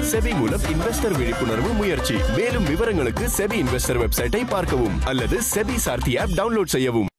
SEBI மூலம் investor விழிப்புணர்வு முயற்சி மேலும் விவரங்களுக்கு செபி இன்வெஸ்டர் வெப்சைட்டை பார்க்கவும் அல்லது செபி சார்த்தி ஆப் டவுன்லோட் செய்யவும்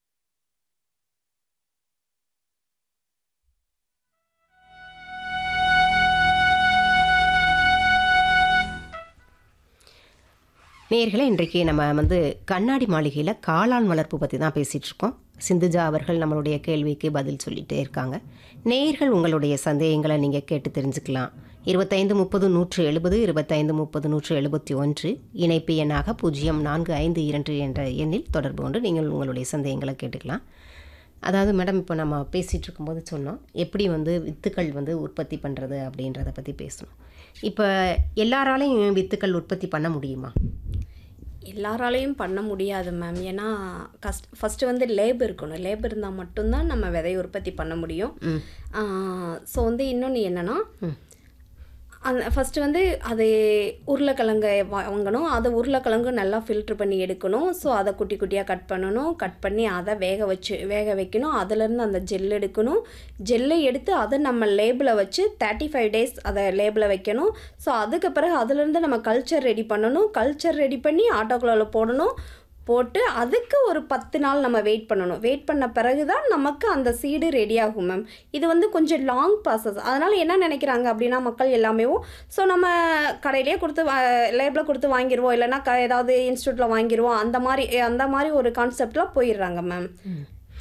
நேயர்களே இன்றைக்கு நம்ம வந்து கண்ணாடி மாளிகையில் காளான் வளர்ப்பு பற்றி தான் பேசிகிட்டு இருக்கோம் சிந்துஜா அவர்கள் நம்மளுடைய கேள்விக்கு பதில் சொல்லிகிட்டே இருக்காங்க நேயர்கள் உங்களுடைய சந்தேகங்களை நீங்கள் கேட்டு தெரிஞ்சுக்கலாம் இருபத்தைந்து முப்பது நூற்று எழுபது இருபத்தைந்து முப்பது நூற்று எழுபத்தி ஒன்று இணைப்பு எண்ணாக பூஜ்ஜியம் நான்கு ஐந்து இரண்டு என்ற எண்ணில் தொடர்பு கொண்டு நீங்கள் உங்களுடைய சந்தேகங்களை கேட்டுக்கலாம் அதாவது மேடம் இப்போ நம்ம பேசிகிட்டு இருக்கும்போது சொன்னோம் எப்படி வந்து வித்துக்கள் வந்து உற்பத்தி பண்ணுறது அப்படின்றத பற்றி பேசணும் இப்போ எல்லாராலையும் வித்துக்கள் உற்பத்தி பண்ண முடியுமா எல்லாராலையும் பண்ண முடியாது மேம் ஏன்னா கஸ்ட் ஃபஸ்ட்டு வந்து லேப் இருக்கணும் லேப் இருந்தால் மட்டும்தான் நம்ம விதை உற்பத்தி பண்ண முடியும் ஸோ வந்து இன்னொன்று என்னென்னா அந்த ஃபஸ்ட்டு வந்து அது உருளைக்கிழங்கை வா- வாங்கணும் அதை உருளைக்கிழங்கு நல்லா ஃபில்ட்ரு பண்ணி எடுக்கணும் ஸோ அதை குட்டி குட்டியாக கட் பண்ணணும் கட் பண்ணி அதை வேக வச்சு வேக வைக்கணும் அதுலேருந்து அந்த ஜெல் எடுக்கணும் ஜெல்லை எடுத்து அதை நம்ம லேபில் வச்சு தேர்ட்டி ஃபைவ் டேஸ் அதை லேபில் வைக்கணும் ஸோ அதுக்கு பிறகு அதுலேருந்து நம்ம கல்ச்சர் ரெடி பண்ணணும் கல்ச்சர் ரெடி பண்ணி ஆட்டோக்குள்ளால போடணும் போட்டு அதுக்கு ஒரு பத்து நாள் நம்ம வெயிட் பண்ணணும் வெயிட் பண்ண பிறகு தான் நமக்கு அந்த சீடு ரெடி ஆகும் மேம் இது வந்து கொஞ்சம் லாங் ப்ராசஸ் அதனால் என்ன நினைக்கிறாங்க அப்படின்னா மக்கள் எல்லாமே ஸோ நம்ம கடையிலேயே கொடுத்து லேபில் கொடுத்து வாங்கிடுவோம் இல்லைன்னா க ஏதாவது இன்ஸ்டியூட்டில் வாங்கிடுவோம் அந்த மாதிரி அந்த மாதிரி ஒரு கான்செப்டில் போயிடுறாங்க மேம்